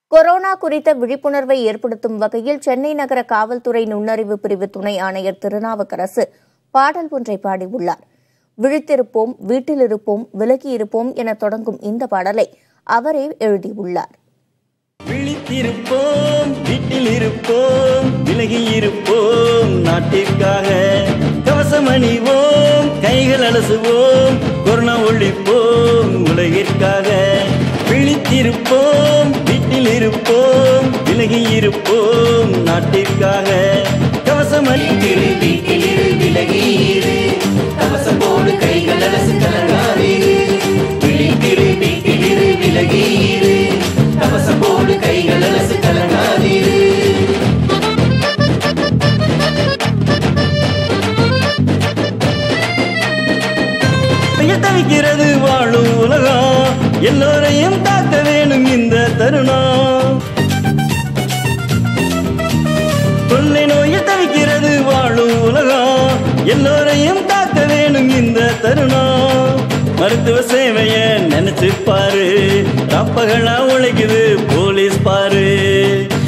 corona குறித்த விழிப்புணர்வை ஏற்படுத்தும் வகையில் சென்னை நகர காவல்துறை நுண்ணறிவு பிரிவு துணை ஆணையர் திருநாவுக்கரசு பாடல் ஒன்றை பாடியுள்ளார் விழித்திருப்போம் வீட்டில் இருப்போம் விலகி இருப்போம் என தொடங்கும் இந்த பாடலை அவரே எழுதியுள்ளார் விழித்திருப்போம் வீட்டில் இருப்போம் விலகி இருப்போம் நாட்டிற்காக கவசம் அணிவோம் கைகள் அலசுவோம் கொரோனா ஒழிப்போம் உலகிற்காக விழித்திருப்போம் வீட்டில் இருப்போம் விலகி இருப்போம் நாட்டிற்காக கவசம் அணித்திரு வீட்டில் இரு விலகி இரு கவசம் போடு கைகள் அலசு கலங்காதீரு விழித்திரு வீட்டில் இரு விலகி இரு கவசம் போடு கைகள் அலசு கலங்காதீரு பெயர் தவிக்கிறது வாழும் உலகம் எல்லோரையும் காக்க வேணும் இந்த தருணம் கொள்ளை நோயில் தவிக்கிறது வாழும் உலகம் எல்லோரையும் காக்க வேணும் இந்த தருணம் மருத்துவ சேவைய நினைச்சு பாரு தப்பகளா உழைக்குது போலீஸ் பாரு